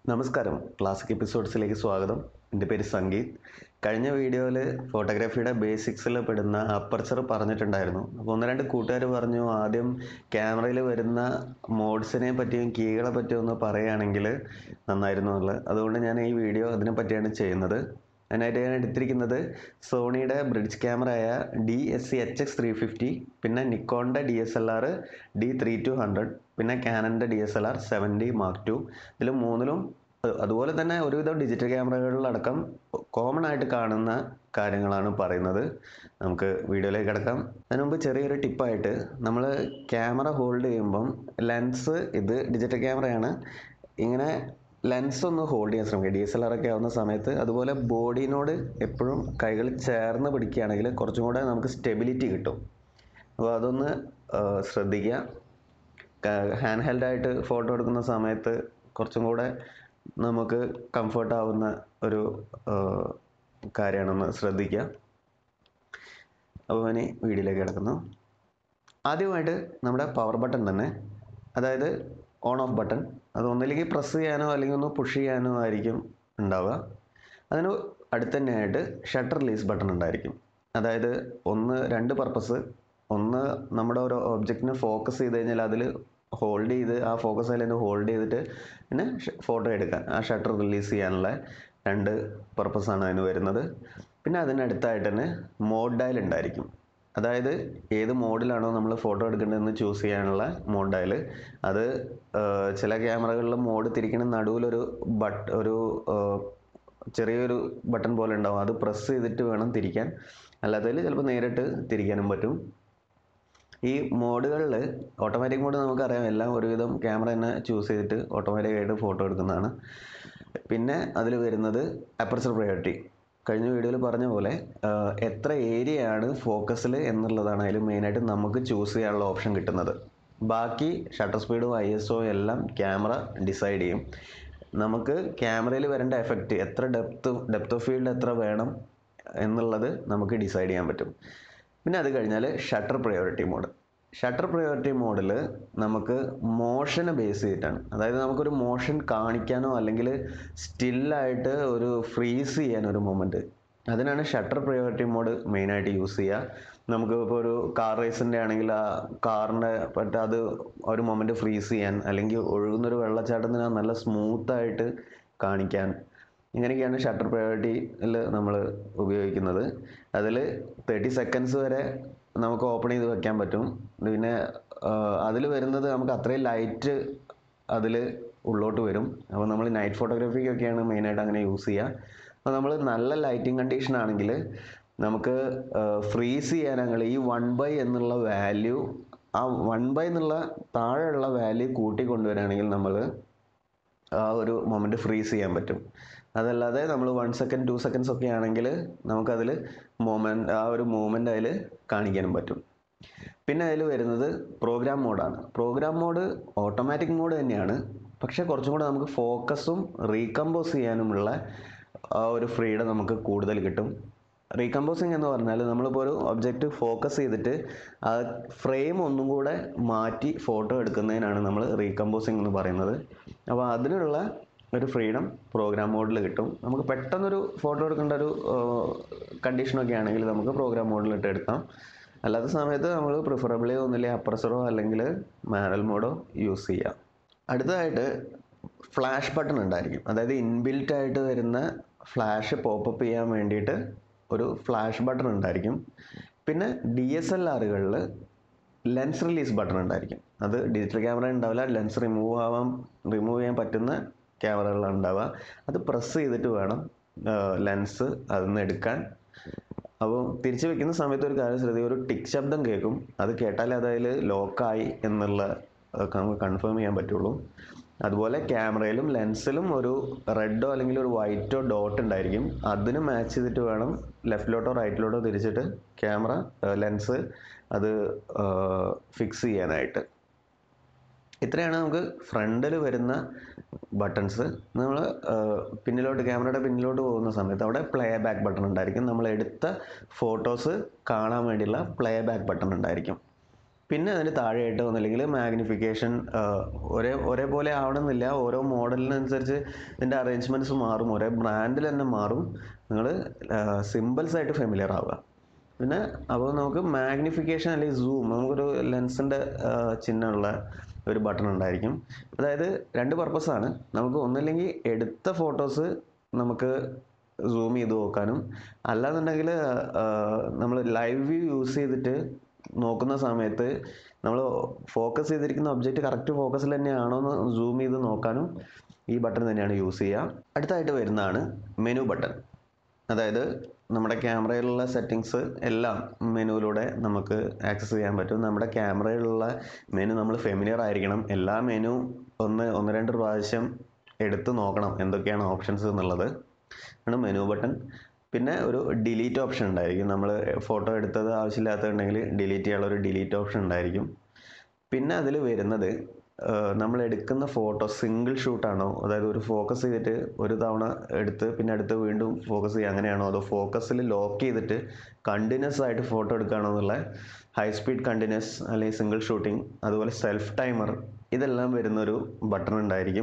നമസ്കാരം ക്ലാസിക് എപ്പിസോഡ്സിലേക്ക് സ്വാഗതം എൻ്റെ പേര് സംഗീത് കഴിഞ്ഞ വീഡിയോയിൽ ഫോട്ടോഗ്രാഫിയുടെ ബേസിക്സിൽ പെടുന്ന അപ്പർച്ചർ പറഞ്ഞിട്ടുണ്ടായിരുന്നു അപ്പോൾ ഒന്ന് രണ്ട് കൂട്ടുകാർ പറഞ്ഞു ആദ്യം ക്യാമറയിൽ വരുന്ന മോഡ്സിനെ പറ്റിയും കീകളെ പറ്റിയും ഒന്ന് പറയുകയാണെങ്കിൽ നന്നായിരുന്നു എന്നുള്ളത് അതുകൊണ്ട് ഞാൻ ഈ വീഡിയോ അതിനെ പറ്റിയാണ് ചെയ്യുന്നത് അതിനായിട്ട് ഞാൻ എടുത്തിരിക്കുന്നത് സോണിയുടെ ബ്രിഡ്ജ് ക്യാമറയായ D S C H X three fifty പിന്നെ നിക്കോണിൻ്റെ D S L R D three two hundred പിന്നെ ക്യാനൻ്റെ D S L R seventy mark two ഇതിൽ മൂന്നിലും അഹ് അതുപോലെ തന്നെ ഒരുവിധം ഡിജിറ്റൽ ക്യാമറകളിലടക്കം കോമൺ ആയിട്ട് കാണുന്ന കാര്യങ്ങളാണ് പറയുന്നത് നമുക്ക് വീഡിയോയിലേക്ക് കിടക്കാം അതിന് മുമ്പ് ചെറിയൊരു ടിപ്പായിട്ട് നമ്മൾ ക്യാമറ ഹോൾഡ് ചെയ്യുമ്പം ലെൻസ് ഇത് ഡിജിറ്റൽ ക്യാമറയാണ് ഇങ്ങനെ ലെൻസ് ഒന്ന് ഹോൾഡ് ചെയ്യാൻ ശ്രമിക്കുക ഡി എസ് എൽ ആർ ഒക്കെ ആവുന്ന സമയത്ത് അതുപോലെ ബോഡിനോട് എപ്പോഴും കൈകൾ ചേർന്ന് പിടിക്കുകയാണെങ്കിൽ കുറച്ചും കൂടെ നമുക്ക് സ്റ്റെബിലിറ്റി കിട്ടും അപ്പോൾ അതൊന്ന് ആ, ശ്രദ്ധിക്കുക ഹാൻഡ് ഹെൽഡായിട്ട് ഫോട്ടോ എടുക്കുന്ന സമയത്ത് കുറച്ചും കൂടെ നമുക്ക് കംഫർട്ട് ആവുന്ന ഒരു ആ, കാര്യമാണെന്ന് ശ്രദ്ധിക്കുക അപ്പോൾ ഇനി വീഡിയോയിലേക്ക് കിടക്കുന്നു ആദ്യമായിട്ട് നമ്മുടെ പവർ ബട്ടൺ തന്നെ അതായത് ഓൺ ഓഫ് ബട്ടൺ അത് ഒന്നില്ലെങ്കിൽ പ്രസ് ചെയ്യാനോ അല്ലെങ്കിൽ ഒന്ന് പുഷ് ചെയ്യാനോ ആയിരിക്കും ഉണ്ടാവുക അതിന് അടുത്ത് തന്നെയായിട്ട് ഷട്ടർ റിലീസ് ബട്ടൺ ഉണ്ടായിരിക്കും അതായത് ഒന്ന് രണ്ട് പർപ്പസ് ഒന്ന് നമ്മുടെ ഒരു ഒബ്ജക്റ്റിനെ ഫോക്കസ് ചെയ്ത് കഴിഞ്ഞാൽ അതിൽ ഹോൾഡ് ചെയ്ത് ആ ഫോക്കസ് അതിൽ ഹോൾഡ് ചെയ്തിട്ട് പിന്നെ ഫോട്ടോ എടുക്കാൻ ആ ഷട്ടർ റിലീസ് ചെയ്യാനുള്ള രണ്ട് പർപ്പസാണ് അതിന് വരുന്നത് പിന്നെ അതിനടുത്തായിട്ട് തന്നെ മോഡ് ഡയൽ ഉണ്ടായിരിക്കും അതായത് ഏത് മോഡിലാണോ നമ്മൾ ഫോട്ടോ എടുക്കേണ്ടതെന്ന് ചൂസ് ചെയ്യാനുള്ള മോഡ് ഡയൽ അത് ആ, ചില ക്യാമറകളിൽ മോഡ് തിരിക്കണ നടുവിലൊരു ബട്ട് ഒരു ആ, ചെറിയൊരു ബട്ടൺ പോലെ ഉണ്ടാവും അത് പ്രസ് ചെയ്തിട്ട് വേണം തിരിക്കാൻ അല്ലാത്തതിൽ ചിലപ്പോൾ നേരിട്ട് തിരിക്കാനും പറ്റും ഈ മോഡുകളിൽ ഓട്ടോമാറ്റിക് മോഡ് നമുക്കറിയാം എല്ലാം ഒരുവിധം ക്യാമറ തന്നെ ചൂസ് ചെയ്തിട്ട് ഓട്ടോമാറ്റിക്കായിട്ട് ഫോട്ടോ എടുക്കുന്നതാണ് പിന്നെ അതിൽ വരുന്നത് അപ്പർച്ചർ പ്രയോറിറ്റി കഴിഞ്ഞ വീഡിയോയിൽ പറഞ്ഞ പോലെ ആ, എത്ര ഏരിയ ആണ് ഫോക്കസിൽ എന്നുള്ളതാണ് അതിൽ മെയിനായിട്ട് നമുക്ക് ചൂസ് ചെയ്യാനുള്ള ഓപ്ഷൻ കിട്ടുന്നത് ബാക്കി ഷട്ടർ സ്പീഡും ഐ എസ് ഒ എല്ലാം ക്യാമറ ഡിസൈഡ് ചെയ്യും നമുക്ക് ക്യാമറയിൽ വരേണ്ട എഫക്റ്റ് എത്ര ഡെപ്ത് ഡെപ്ത് ഓഫ് ഫീൽഡ് എത്ര വേണം എന്നുള്ളത് നമുക്ക് ഡിസൈഡ് ചെയ്യാൻ പറ്റും പിന്നെ അത് കഴിഞ്ഞാൽ shutter priority mode shutter priority മോഡിൽ നമുക്ക് മോഷനെ ബേസ് ചെയ്തിട്ടാണ് അതായത് നമുക്കൊരു മോഷൻ കാണിക്കാനോ അല്ലെങ്കിൽ സ്റ്റില്ലായിട്ട് ഒരു ഫ്രീസ് ചെയ്യാൻ ഒരു മൊമെൻറ്റ് അതിനാണ് ഷട്ടർ പ്രയോറിറ്റി മോഡ് മെയിനായിട്ട് യൂസ് ചെയ്യുക നമുക്ക് ഇപ്പോൾ ഒരു കാർ റേസിൻ്റെ ആണെങ്കിൽ ആ കാറിൻ്റെ പറ്റ അത് ഒരു മൊമെൻറ്റ് ഫ്രീസ് ചെയ്യാൻ അല്ലെങ്കിൽ ഒഴുകുന്നൊരു വെള്ളച്ചാട്ടത്തിന് അത് നല്ല സ്മൂത്തായിട്ട് കാണിക്കാൻ ഇങ്ങനെയൊക്കെയാണ് ഷട്ടർ പ്രയോറിറ്റിയിൽ നമ്മൾ ഉപയോഗിക്കുന്നത് അതിൽ തേർട്ടി സെക്കൻഡ്സ് വരെ നമുക്ക് ഓപ്പൺ ചെയ്ത് വെക്കാൻ പറ്റും പിന്നെ അതിൽ വരുന്നത് നമുക്ക് അത്രയും ലൈറ്റ് അതിൽ ഉള്ളോട്ട് വരും അപ്പോൾ നമ്മൾ നൈറ്റ് ഫോട്ടോഗ്രാഫിക്കൊക്കെയാണ് മെയിനായിട്ട് അങ്ങനെ യൂസ് ചെയ്യുക അപ്പോൾ നമ്മൾ നല്ല ലൈറ്റിംഗ് കണ്ടീഷൻ ആണെങ്കിൽ നമുക്ക് ഫ്രീസ് ചെയ്യാനാണെങ്കിൽ ഈ വൺ ബൈ എന്നുള്ള വാല്യൂ ആ വൺ ബൈ എന്നുള്ള താഴെയുള്ള വാല്യൂ കൂട്ടി കൊണ്ടുവരികയാണെങ്കിൽ നമ്മൾ ആ ഒരു മൊമെൻറ്റ് ഫ്രീസ് ചെയ്യാൻ പറ്റും അതല്ലാതെ നമ്മൾ വൺ സെക്കൻഡ് ടു സെക്കൻഡ്സ് ഒക്കെ ആണെങ്കിൽ നമുക്കതിൽ മൊമെൻറ്റ് ആ ഒരു മൂവ്മെൻ്റ് അതിൽ കാണിക്കാനും പറ്റും പിന്നെ അതിൽ വരുന്നത് പ്രോഗ്രാം മോഡാണ് പ്രോഗ്രാം മോഡ് ഓട്ടോമാറ്റിക് മോഡ് തന്നെയാണ് പക്ഷേ കുറച്ചും കൂടെ നമുക്ക് ഫോക്കസും റീകമ്പോസ് ചെയ്യാനുമുള്ള ആ ഒരു ഫ്രീഡം നമുക്ക് കൂടുതൽ കിട്ടും റീകമ്പോസിങ് എന്ന് പറഞ്ഞാൽ നമ്മളിപ്പോൾ ഒരു ഒബ്ജക്റ്റ് ഫോക്കസ് ചെയ്തിട്ട് ആ ഫ്രെയിം ഒന്നും കൂടെ മാറ്റി ഫോട്ടോ എടുക്കുന്നതിനാണ് നമ്മൾ റീകമ്പോസിങ് എന്ന് പറയുന്നത് അപ്പോൾ അതിനുള്ള ഒരു ഫ്രീഡം പ്രോഗ്രാം മോഡിൽ കിട്ടും നമുക്ക് പെട്ടെന്നൊരു ഫോട്ടോ എടുക്കേണ്ട ഒരു കണ്ടീഷനൊക്കെ ആണെങ്കിൽ നമുക്ക് പ്രോഗ്രാം മോഡിലിട്ട് എടുക്കാം അല്ലാത്ത സമയത്ത് നമ്മൾ പ്രിഫറബിളി ഒന്നില്ലേ അപ്രസറോ അല്ലെങ്കിൽ മാനുവൽ മോഡോ യൂസ് ചെയ്യാം അടുത്തതായിട്ട് ഫ്ലാഷ് ബട്ടൺ ഉണ്ടായിരിക്കും അതായത് ഇൻബിൽറ്റ് ആയിട്ട് വരുന്ന ഫ്ലാഷ് പോപ്പപ്പ് ചെയ്യാൻ വേണ്ടിയിട്ട് ഒരു ഫ്ലാഷ് ബട്ടൺ ഉണ്ടായിരിക്കും പിന്നെ ഡി എസ് എൽ ആറുകളിൽ ലെൻസ് റിലീസ് ബട്ടൺ ഉണ്ടായിരിക്കും അത് ഡിജിറ്റൽ ക്യാമറ ഉണ്ടാവില്ല ലെൻസ് റിമൂവ് ആവാൻ റിമൂവ് ചെയ്യാൻ പറ്റുന്ന ക്യാമറകളാണ് ഉണ്ടാവുക അത് പ്രസ് ചെയ്തിട്ട് വേണം ലെൻസ് അതിൽ നിന്ന് എടുക്കാൻ അപ്പോൾ തിരിച്ചു വെക്കുന്ന സമയത്ത് ഒരു കാര്യം ശ്രദ്ധിക്കുക ഒരു ടിക് ശബ്ദം കേൾക്കും അത് കേട്ടാലേ അതിൽ ലോക്കായി എന്നുള്ള അതൊക്കെ നമുക്ക് കൺഫേം ചെയ്യാൻ പറ്റുള്ളൂ അതുപോലെ ക്യാമറയിലും ലെൻസിലും ഒരു റെഡോ അല്ലെങ്കിൽ ഒരു വൈറ്റോ ഡോട്ട് ഉണ്ടായിരിക്കും അതിന് മാച്ച് ചെയ്തിട്ട് വേണം ലെഫ്റ്റിലോട്ടോ റൈറ്റിലോട്ടോ തിരിച്ചിട്ട് ക്യാമറ ലെൻസ് അത് ഫിക്സ് ചെയ്യാനായിട്ട് ഇത്രയാണ് നമുക്ക് ഫ്രണ്ടിൽ വരുന്ന ബട്ടൺസ് നമ്മൾ പിന്നിലോട്ട് ക്യാമറയുടെ പിന്നിലോട്ട് പോകുന്ന സമയത്ത് അവിടെ പ്ലേ ബാക്ക് ബട്ടൺ ഉണ്ടായിരിക്കും നമ്മൾ എടുത്ത ഫോട്ടോസ് കാണാൻ വേണ്ടിയുള്ള പ്ലേ ബാക്ക് ബട്ടൺ ഉണ്ടായിരിക്കും പിന്നെ അതിന് താഴെയായിട്ട് ഒന്നില്ലെങ്കിൽ മാഗ്നിഫിക്കേഷൻ ഒരേ ഒരേപോലെ ആവണമെന്നില്ല ഓരോ മോഡലിനനുസരിച്ച് ഇതിൻ്റെ അറേഞ്ച്മെൻറ്റ്സ് മാറും ഒരേ ബ്രാൻഡിൽ തന്നെ മാറും നിങ്ങൾ സിമ്പിൾസ് ആയിട്ട് ഫെമിലിയർ ആവുക പിന്നെ അപ്പോൾ നമുക്ക് മാഗ്നിഫിക്കേഷൻ അല്ലെങ്കിൽ സൂം നമുക്കൊരു ലെൻസിൻ്റെ ചിഹ്നമുള്ള ഒരു ബട്ടൺ ഉണ്ടായിരിക്കും അതായത് രണ്ട് പർപ്പസാണ് നമുക്ക് ഒന്നില്ലെങ്കിൽ എടുത്ത ഫോട്ടോസ് നമുക്ക് സൂം ചെയ്ത് നോക്കാനും അല്ലാന്നുണ്ടെങ്കിൽ നമ്മൾ ലൈവ് വ്യൂ യൂസ് ചെയ്തിട്ട് നോക്കുന്ന സമയത്ത് നമ്മൾ ഫോക്കസ് ചെയ്തിരിക്കുന്ന ഒബ്ജക്റ്റ് കറക്റ്റ് ഫോക്കസിൽ തന്നെയാണോ എന്ന് സൂം ചെയ്ത് നോക്കാനും ഈ ബട്ടൺ തന്നെയാണ് യൂസ് ചെയ്യുക അടുത്തായിട്ട് വരുന്നതാണ് മെനു ബട്ടൺ അതായത് നമ്മുടെ ക്യാമറയിലുള്ള സെറ്റിങ്സ് എല്ലാം മെനുവിലൂടെ നമുക്ക് ആക്സസ് ചെയ്യാൻ പറ്റും നമ്മുടെ ക്യാമറയിലുള്ള മെനു നമ്മൾ ഫെമിലിയർ ആയിരിക്കണം എല്ലാ മെനു ഒന്ന് ഒന്ന് രണ്ട് പ്രാവശ്യം എടുത്ത് നോക്കണം എന്തൊക്കെയാണ് ഓപ്ഷൻസ് എന്നുള്ളത് ആണ് മെനു ബട്ടൺ പിന്നെ ഒരു ഡിലീറ്റ് ഓപ്ഷൻ ഉണ്ടായിരിക്കും നമ്മൾ ഫോട്ടോ എടുത്തത് ആവശ്യമില്ലാത്തതുണ്ടെങ്കിൽ ഡിലീറ്റ് ചെയ്യാനുള്ള ഒരു ഡിലീറ്റ് ഓപ്ഷൻ ഉണ്ടായിരിക്കും പിന്നെ അതിൽ വരുന്നത് നമ്മൾ എടുക്കുന്ന ഫോട്ടോ സിംഗിൾ ഷൂട്ടാണോ അതായത് ഒരു ഫോക്കസ് ചെയ്തിട്ട് ഒരു തവണ എടുത്ത് പിന്നെ അടുത്ത് വീണ്ടും ഫോക്കസ് ചെയ്യുക അങ്ങനെയാണോ അതോ ഫോക്കസിൽ ലോക്ക് ചെയ്തിട്ട് കണ്ടിന്യൂസ് ആയിട്ട് ഫോട്ടോ എടുക്കുകയാണോ എന്നുള്ള ഹൈ സ്പീഡ് കണ്ടിന്യൂസ് അല്ലെങ്കിൽ സിംഗിൾ ഷൂട്ടിംഗ് അതുപോലെ സെൽഫ് ടൈമർ ഇതെല്ലാം വരുന്നൊരു ബട്ടൺ ഉണ്ടായിരിക്കും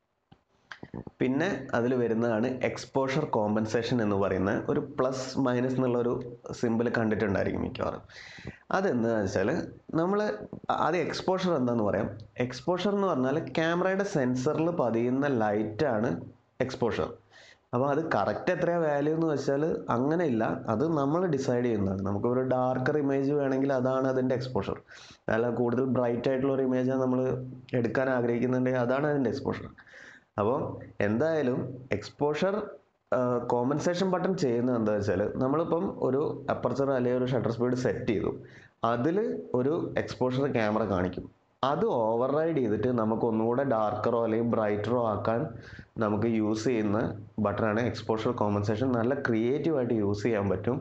പിന്നെ അതിൽ വരുന്നതാണ് എക്സ്പോഷർ കോമ്പൻസേഷൻ എന്ന് പറയുന്ന ഒരു പ്ലസ് മൈനസ് എന്നുള്ള ഒരു സിമ്പിൾ കണ്ടിട്ടുണ്ടായിരിക്കും മിക്കവാറും അതെന്താ വെച്ചാൽ നമ്മൾ ആദ്യം എക്സ്പോഷർ എന്താന്ന് പറയാം എക്സ്പോഷർ എന്ന് പറഞ്ഞാൽ ക്യാമറയുടെ സെൻസറിൽ പതിയുന്ന ലൈറ്റാണ് എക്സ്പോഷർ അപ്പോൾ അത് കറക്റ്റ് എത്രയാണ് വാല്യൂ എന്ന് വെച്ചാൽ അങ്ങനെയില്ല അത് നമ്മൾ ഡിസൈഡ് ചെയ്യുന്നതാണ് നമുക്ക് ഒരു ഡാർക്കർ ഇമേജ് വേണമെങ്കിൽ അതാണ് അതിൻ്റെ എക്സ്പോഷർ അല്ല കൂടുതൽ ബ്രൈറ്റ് ആയിട്ടുള്ള ഒരു ഇമേജാണ് നമ്മൾ എടുക്കാൻ ആഗ്രഹിക്കുന്നുണ്ടെങ്കിൽ അതാണ് അതിൻ്റെ എക്സ്പോഷർ അപ്പോൾ എന്തായാലും എക്സ്പോഷർ കോമ്പൻസേഷൻ ബട്ടൺ ചെയ്യുന്നത് എന്താ വെച്ചാൽ നമ്മളിപ്പം ഒരു അപ്പർച്ചർ അല്ലെങ്കിൽ ഒരു ഷട്ടർ സ്പീഡ് സെറ്റ് ചെയ്തു അതിൽ ഒരു എക്സ്പോഷർ ക്യാമറ കാണിക്കും അത് ഓവർ റൈഡ് ചെയ്തിട്ട് നമുക്ക് ഒന്നുകൂടെ ഡാർക്കറോ അല്ലെങ്കിൽ ബ്രൈറ്ററോ ആക്കാൻ നമുക്ക് യൂസ് ചെയ്യുന്ന ബട്ടണാണ് എക്സ്പോഷർ കോമ്പൻസേഷൻ നല്ല ക്രിയേറ്റീവായിട്ട് യൂസ് ചെയ്യാൻ പറ്റും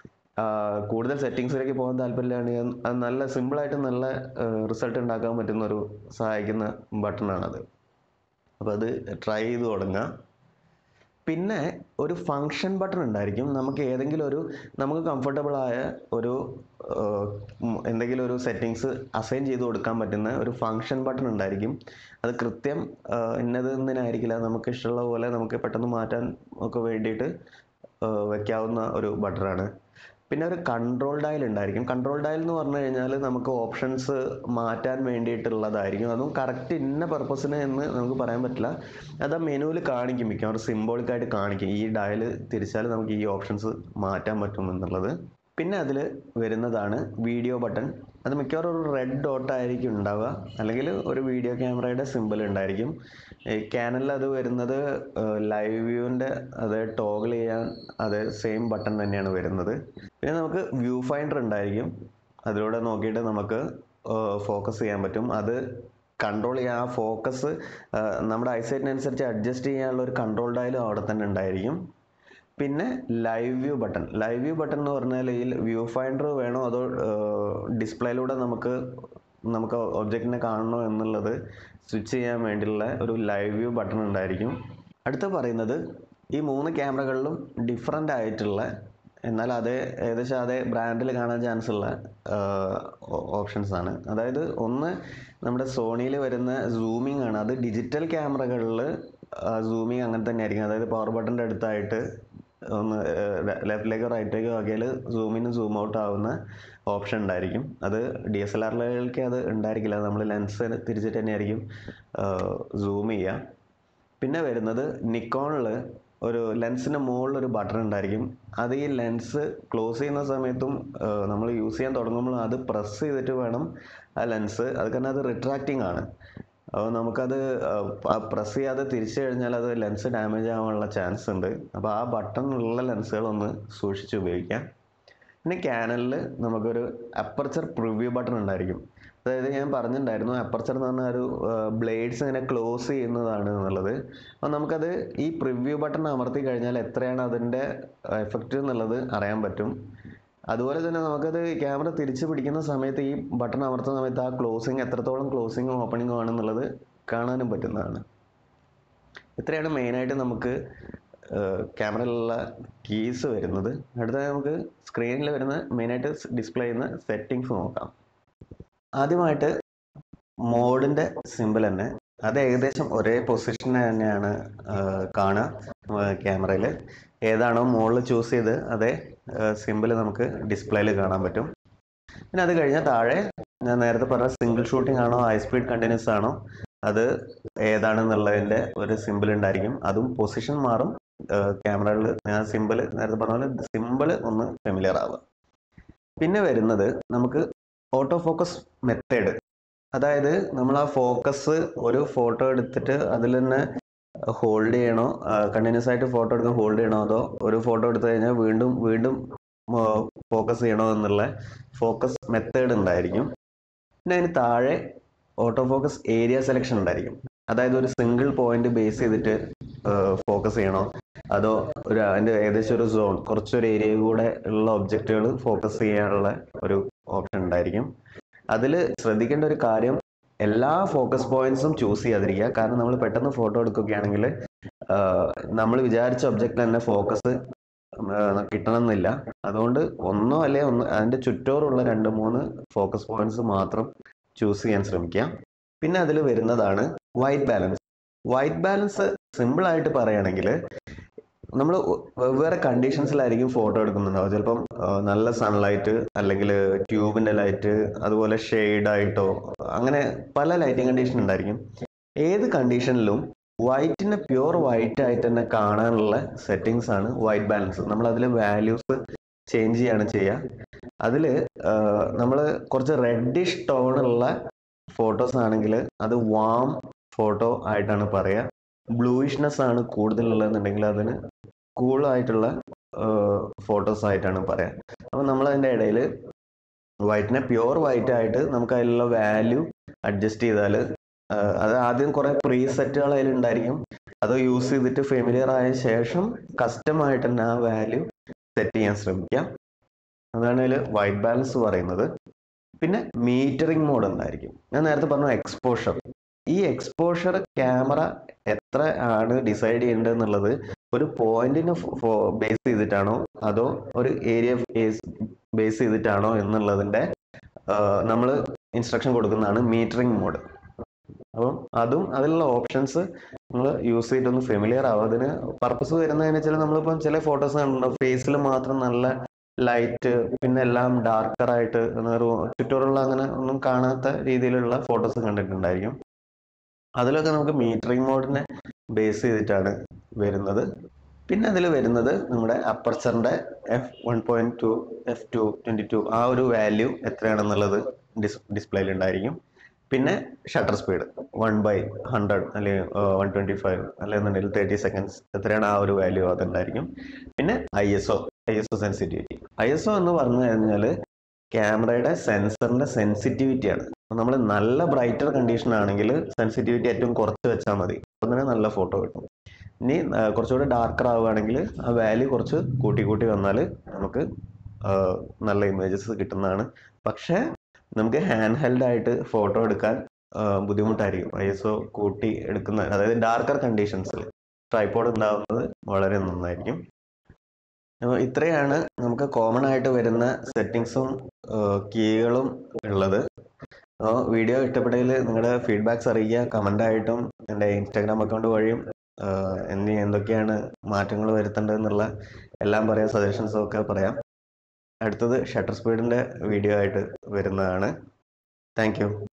കൂടുതൽ സെറ്റിങ്സിലേക്ക് പോകാൻ താല്പര്യമില്ലാണെങ്കിൽ അത് നല്ല സിമ്പിളായിട്ട് നല്ല റിസൾട്ട് ഉണ്ടാക്കാൻ പറ്റുന്ന ഒരു സഹായിക്കുന്ന ബട്ടണാണത് അപ്പോൾ അത് ട്രൈ ചെയ്ത് തുടങ്ങുക പിന്നെ ഒരു ഫങ്ഷൻ ബട്ടൺ ഉണ്ടായിരിക്കും നമുക്ക് ഏതെങ്കിലും ഒരു നമുക്ക് കംഫർട്ടബിൾ ആയ ഒരു എന്തെങ്കിലും ഒരു സെറ്റിങ്സ് അസൈൻ ചെയ്ത് കൊടുക്കാൻ പറ്റുന്ന ഒരു ഫങ്ഷൻ ബട്ടൺ ഉണ്ടായിരിക്കും അത് കൃത്യം ഇന്നത് എന്നതിനായിരിക്കില്ല നമുക്ക് ഇഷ്ടമുള്ള പോലെ നമുക്ക് പെട്ടെന്ന് മാറ്റാൻ ഒക്കെ വേണ്ടിയിട്ട് വെക്കാവുന്ന ഒരു ബട്ടണാണ് പിന്നെ ഒരു കൺട്രോൾ ഡയൽ ഉണ്ടായിരിക്കും കൺട്രോൾ ഡയൽ എന്ന് പറഞ്ഞു കഴിഞ്ഞാൽ നമുക്ക് ഓപ്ഷൻസ് മാറ്റാൻ വേണ്ടിയിട്ടുള്ളതായിരിക്കും അതും കറക്റ്റ് ഇന്ന പർപ്പസിന് എന്ന് നമുക്ക് പറയാൻ പറ്റില്ല അത് ആ മെനുവിൽ കാണിക്കും മിക്കവാറും സിംബോളിക്കായിട്ട് കാണിക്കും ഈ ഡയൽ തിരിച്ചാൽ നമുക്ക് ഈ ഓപ്ഷൻസ് മാറ്റാൻ പറ്റും എന്നുള്ളത് പിന്നെ അതിൽ വരുന്നതാണ് വീഡിയോ ബട്ടൺ അത് മിക്കവാറും ഒരു റെഡ് ഡോട്ട് ആയിരിക്കും ഉണ്ടാവുക അല്ലെങ്കിൽ ഒരു വീഡിയോ ക്യാമറയുടെ സിമ്പിൾ ഉണ്ടായിരിക്കും ഈ ക്യാനലിൽ അത് വരുന്നത് ലൈവ് വ്യൂവിൻ്റെ അത് ടോഗിൾ ചെയ്യാൻ അത് സെയിം ബട്ടൺ തന്നെയാണ് വരുന്നത് പിന്നെ നമുക്ക് വ്യൂ ഫൈൻഡർ ഉണ്ടായിരിക്കും അതിലൂടെ നോക്കിയിട്ട് നമുക്ക് ഫോക്കസ് ചെയ്യാൻ പറ്റും അത് കൺട്രോൾ ചെയ്യാൻ ആ ഫോക്കസ് നമ്മുടെ ഐസൈറ്റിനനുസരിച്ച് അഡ്ജസ്റ്റ് ചെയ്യാനുള്ള ഒരു കൺട്രോൾ ഡയലും അവിടെ തന്നെ ഉണ്ടായിരിക്കും പിന്നെ live view button live view button എന്ന് പറഞ്ഞാൽ ഈ വ്യൂ ഫൈൻഡർ വേണോ അതോ ഡിസ്പ്ലേയിലൂടെ നമുക്ക് നമുക്ക് ഒബ്ജക്റ്റിനെ കാണണോ എന്നുള്ളത് സ്വിച്ച് ചെയ്യാൻ വേണ്ടിയുള്ള ഒരു ലൈവ് വ്യൂ ബട്ടൺ ഉണ്ടായിരിക്കും അടുത്ത പറയുന്നത് ഈ മൂന്ന് ക്യാമറകളിലും ഡിഫറെൻ്റ് ആയിട്ടുള്ള എന്നാൽ അതേ ഏകദേശം അതേ ബ്രാൻഡിൽ കാണാൻ ചാൻസ് ഉള്ള ഓപ്ഷൻസ് ആണ് അതായത് ഒന്ന് നമ്മുടെ സോണിയിൽ വരുന്ന സൂമിംഗ് ആണ് അത് ഡിജിറ്റൽ ക്യാമറകളിൽ സൂമിങ് അങ്ങനെ തന്നെ ആയിരിക്കും അതായത് പവർ ബട്ടൻ്റെ അടുത്തായിട്ട് ഒന്ന് ലെഫ്റ്റിലേക്കോ റൈറ്റിലേക്കോ ആക്കിയാൽ സൂമിന് സൂം ഔട്ട് ആവുന്ന ഓപ്ഷൻ ഉണ്ടായിരിക്കും അത് ഡി എസ് എൽ ആറിലേക്ക് അത് ഉണ്ടായിരിക്കില്ല നമ്മൾ ലെൻസ് തിരിച്ചിട്ട് തന്നെയായിരിക്കും സൂം ചെയ്യുക പിന്നെ വരുന്നത് നിക്കോണിൽ ഒരു ലെൻസിൻ്റെ മുകളിൽ ഒരു ബട്ടൺ ഉണ്ടായിരിക്കും അത് ഈ ലെൻസ് ക്ലോസ് ചെയ്യുന്ന സമയത്തും നമ്മൾ യൂസ് ചെയ്യാൻ തുടങ്ങുമ്പോൾ അത് പ്രസ് ചെയ്തിട്ട് വേണം ആ ലെൻസ് അത് കാരണം അത് റിട്രാക്റ്റിംഗ് ആണ് അപ്പോൾ നമുക്കത് പ്രസ് ചെയ്യാതെ തിരിച്ചു കഴിഞ്ഞാൽ അത് ലെൻസ് ഡാമേജ് ആവാനുള്ള ചാൻസ് ഉണ്ട് അപ്പോൾ ആ ബട്ടൺ ഉള്ള ലെൻസുകളൊന്ന് സൂക്ഷിച്ച് ഉപയോഗിക്കാം പിന്നെ ക്യാനലിൽ നമുക്കൊരു അപ്പർച്ചർ പ്രിവ്യൂ ബട്ടൺ ഉണ്ടായിരിക്കും അതായത് ഞാൻ പറഞ്ഞിട്ടുണ്ടായിരുന്നു അപ്പർച്ചർ എന്ന് പറഞ്ഞാൽ ഒരു ബ്ലേഡ്സ് ഇങ്ങനെ ക്ലോസ് ചെയ്യുന്നതാണ് എന്നുള്ളത് അപ്പോൾ നമുക്കത് ഈ പ്രിവ്യൂ ബട്ടൺ അമർത്തി കഴിഞ്ഞാൽ എത്രയാണ് അതിൻ്റെ എഫക്റ്റ് എന്നുള്ളത് അറിയാൻ പറ്റും അതുപോലെ തന്നെ നമുക്കത് ക്യാമറ തിരിച്ച് പിടിക്കുന്ന സമയത്ത് ഈ ബട്ടൺ അമർത്തുന്ന സമയത്ത് ആ ക്ലോസിങ് എത്രത്തോളം ക്ലോസിങ്ങും ഓപ്പണിങ്ങും ആണെന്നുള്ളത് കാണാനും പറ്റുന്നതാണ് ഇത്രയാണ് മെയിനായിട്ട് നമുക്ക് ക്യാമറയിലുള്ള കീസ് വരുന്നത് അടുത്ത നമുക്ക് സ്ക്രീനിൽ വരുന്ന മെയിനായിട്ട് ഡിസ്പ്ലേ ചെയ്യുന്ന സെറ്റിങ്സ് നോക്കാം ആദ്യമായിട്ട് മോഡിൻ്റെ സിമ്പിൾ തന്നെ അത് ഏകദേശം ഒരേ പൊസിഷൻ തന്നെയാണ് കാണുക ക്യാമറയിൽ ഏതാണോ മോഡിൽ ചൂസ് ചെയ്ത് അതേ സിമ്പിൾ നമുക്ക് ഡിസ്പ്ലേയിൽ കാണാൻ പറ്റും പിന്നെ അത് കഴിഞ്ഞാൽ താഴെ ഞാൻ നേരത്തെ പറഞ്ഞ സിംഗിൾ ഷൂട്ടിംഗ് ആണോ ഹൈ സ്പീഡ് കണ്ടിന്യൂസ് ആണോ അത് ഏതാണെന്നുള്ളതിൻ്റെ ഒരു സിമ്പിൾ ഉണ്ടായിരിക്കും അതും പൊസിഷൻ മാറും ക്യാമറകളിൽ ഞാൻ സിമ്പിൾ നേരത്തെ പറഞ്ഞ പോലെ സിമ്പിൾ ഒന്ന് ഫെമിലിയർ ആവുക പിന്നെ വരുന്നത് നമുക്ക് ഓട്ടോ ഫോക്കസ് മെത്തേഡ് അതായത് നമ്മൾ ആ ഫോക്കസ് ഒരു ഫോട്ടോ എടുത്തിട്ട് അതിൽ തന്നെ ഹോൾഡ് ചെയ്യണോ കണ്ടിന്യൂസ് ആയിട്ട് ഫോട്ടോ എടുക്കാൻ ഹോൾഡ് ചെയ്യണോ അതോ ഒരു ഫോട്ടോ എടുത്തു കഴിഞ്ഞാൽ വീണ്ടും വീണ്ടും ഫോക്കസ് ചെയ്യണോ എന്നുള്ള ഫോക്കസ് മെത്തേഡ് ഉണ്ടായിരിക്കും പിന്നെ അതിന് താഴെ ഓട്ടോ ഫോക്കസ് ഏരിയ സെലക്ഷൻ ഉണ്ടായിരിക്കും അതായത് ഒരു സിംഗിൾ പോയിന്റ് ബേസ് ചെയ്തിട്ട് ഫോക്കസ് ചെയ്യണോ അതോ ഒരു അതിൻ്റെ ഏകദേശം ഒരു സോൺ കുറച്ചൊരു ഏരിയ കൂടെ ഉള്ള ഒബ്ജക്റ്റുകൾ ഫോക്കസ് ചെയ്യാനുള്ള ഒരു ഓപ്ഷൻ ഉണ്ടായിരിക്കും അതിൽ ശ്രദ്ധിക്കേണ്ട ഒരു കാര്യം എല്ലാ ഫോക്കസ് പോയിന്റ്സും ചൂസ് ചെയ്യാതിരിക്കുക കാരണം നമ്മൾ പെട്ടെന്ന് ഫോട്ടോ എടുക്കുകയാണെങ്കിൽ നമ്മൾ വിചാരിച്ച ഒബ്ജക്റ്റിൽ തന്നെ ഫോക്കസ് കിട്ടണമെന്നില്ല അതുകൊണ്ട് ഒന്നോ അല്ലെ ഒന്ന് അതിൻ്റെ ചുറ്റോറുള്ള രണ്ട് മൂന്ന് ഫോക്കസ് പോയിന്റ്സ് മാത്രം ചൂസ് ചെയ്യാൻ ശ്രമിക്കുക പിന്നെ അതിൽ വരുന്നതാണ് white balance white balance simple ആയിട്ട് പറയുകയാണെങ്കിൽ നമ്മൾ വെവ്വേറെ കണ്ടീഷൻസിലായിരിക്കും ഫോട്ടോ എടുക്കുന്നുണ്ടാവും ചിലപ്പം നല്ല സൺലൈറ്റ് അല്ലെങ്കിൽ ട്യൂബിൻ്റെ ലൈറ്റ് അതുപോലെ ഷെയ്ഡായിട്ടോ അങ്ങനെ പല ലൈറ്റിംഗ് കണ്ടീഷൻ ഉണ്ടായിരിക്കും ഏത് കണ്ടീഷനിലും വൈറ്റിനെ പ്യുവർ വൈറ്റ് ആയിട്ട് തന്നെ കാണാനുള്ള സെറ്റിങ്സ് ആണ് വൈറ്റ് ബാലൻസ് നമ്മൾ അതിൽ വാല്യൂസ് ചേഞ്ച് ചെയ്യാണ് ചെയ്യുക അതിൽ നമ്മൾ കുറച്ച് റെഡിഷ് ടോണുള്ള ഫോട്ടോസ് ആണെങ്കിൽ അത് വാം ഫോട്ടോ ആയിട്ടാണ് പറയുക ബ്ലൂയിഷ്നെസ് ആണ് കൂടുതലുള്ളതെന്നുണ്ടെങ്കിൽ അതിന് കൂൾ ആയിട്ടുള്ള ഫോട്ടോസ് ആയിട്ടാണ് പറയാം അപ്പം നമ്മൾ അതിൻ്റെ ഇടയിൽ വൈറ്റിനെ പ്യുവർ വൈറ്റ് ആയിട്ട് നമുക്ക് അതിലുള്ള വാല്യൂ അഡ്ജസ്റ്റ് ചെയ്താൽ അത് ആദ്യം കുറേ പ്രീ സെറ്റുകൾ അതിലുണ്ടായിരിക്കും അത് യൂസ് ചെയ്തിട്ട് ഫെമിലിയർ ആയ ശേഷം കസ്റ്റമായിട്ട് തന്നെ ആ വാല്യൂ സെറ്റ് ചെയ്യാൻ ശ്രമിക്കാം അതാണ് അതിൽ വൈറ്റ് ബാലൻസ് പറയുന്നത് പിന്നെ മീറ്ററിംഗ് മോഡ് ഉണ്ടായിരിക്കും ഞാൻ നേരത്തെ പറഞ്ഞു എക്സ്പോഷർ ഈ എക്സ്പോഷർ ക്യാമറ എത്ര ആണ് ഡിസൈഡ് ചെയ്യേണ്ടത് എന്നുള്ളത് ഒരു പോയിന്റിന് ബേസ് ചെയ്തിട്ടാണോ അതോ ഒരു ഏരിയ ബേസ് ചെയ്തിട്ടാണോ എന്നുള്ളതിൻ്റെ നമ്മൾ ഇൻസ്ട്രക്ഷൻ കൊടുക്കുന്നതാണ് മീറ്ററിംഗ് മോഡ് അപ്പം അതും അതിലുള്ള ഓപ്ഷൻസ് നിങ്ങൾ യൂസ് ചെയ്തിട്ടൊന്ന് ഫെമിലിയർ ആവും അതിന് പർപ്പസ് വരുന്നതെന്ന് വെച്ചാൽ നമ്മളിപ്പം ചില ഫോട്ടോസ് കണ്ടിട്ടുണ്ടോ ഫേസിൽ മാത്രം നല്ല ലൈറ്റ് പിന്നെ എല്ലാം ഡാർക്കർ ആയിട്ട് ചുറ്റോറുള്ള അങ്ങനെ ഒന്നും കാണാത്ത രീതിയിലുള്ള ഫോട്ടോസ് കണ്ടിട്ടുണ്ടായിരിക്കും അതിലൊക്കെ നമുക്ക് മീറ്ററിംഗ് മോഡിനെ ബേസ് ചെയ്തിട്ടാണ് വരുന്നത് പിന്നെ അതിൽ വരുന്നത് നമ്മുടെ അപ്പർച്ചറിൻ്റെ F one point two F two twenty two ആ ഒരു വാല്യൂ എത്രയാണെന്നുള്ളത് ഡിസ് ഡിസ്പ്ലേയിൽ ഉണ്ടായിരിക്കും പിന്നെ shutter speed one by hundred അല്ലെങ്കിൽ വൺ ട്വൻറ്റി ഫൈവ് അല്ലെന്നുണ്ടെങ്കിൽ തേർട്ടി സെക്കൻഡ്സ് എത്രയാണ് ആ ഒരു വാല്യൂ അതുണ്ടായിരിക്കും പിന്നെ I S O I S O sensitivity I S O എന്ന് പറഞ്ഞു കഴിഞ്ഞാൽ ക്യാമറയുടെ സെൻസറിൻ്റെ സെൻസിറ്റിവിറ്റിയാണ് നമ്മൾ നല്ല ബ്രൈറ്റർ കണ്ടീഷൻ ആണെങ്കിൽ സെൻസിറ്റിവിറ്റി ഏറ്റവും കുറച്ച് വെച്ചാൽ മതി അപ്പം തന്നെ നല്ല ഫോട്ടോ കിട്ടും ഇനി കുറച്ചുകൂടി ഡാർക്കർ ആവുകയാണെങ്കിൽ ആ വാല്യൂ കുറച്ച് കൂട്ടി കൂട്ടി വന്നാൽ നമുക്ക് നല്ല ഇമേജസ് കിട്ടുന്നതാണ് പക്ഷേ നമുക്ക് ഹാൻഡ് ഹെൽഡ് ആയിട്ട് ഫോട്ടോ എടുക്കാൻ ബുദ്ധിമുട്ടായിരിക്കും ഐ എസ് ഒ കൂട്ടി എടുക്കുന്ന അതായത് ഡാർക്കർ കണ്ടീഷൻസിൽ ട്രൈപ്പോഡ് ഉണ്ടാകുന്നത് വളരെ നന്നായിരിക്കും അപ്പോൾ ഇത്രയാണ് നമുക്ക് കോമൺ ആയിട്ട് വരുന്ന സെറ്റിങ്സും കീകളും ഉള്ളത് അപ്പോൾ വീഡിയോ ഇഷ്ടപ്പെട്ടതിൽ നിങ്ങളുടെ ഫീഡ്ബാക്ക്സ് അറിയിക്കുക കമൻ്റ് ആയിട്ടും എൻ്റെ ഇൻസ്റ്റാഗ്രാം അക്കൗണ്ട് വഴിയും എന്നി എന്തൊക്കെയാണ് മാറ്റങ്ങൾ വരുത്തേണ്ടതെന്നുള്ള എല്ലാം പറയാം സജഷൻസും ഒക്കെ പറയാം അടുത്തത് ഷട്ടർ സ്പീഡിൻ്റെ വീഡിയോ ആയിട്ട് വരുന്നതാണ് താങ്ക്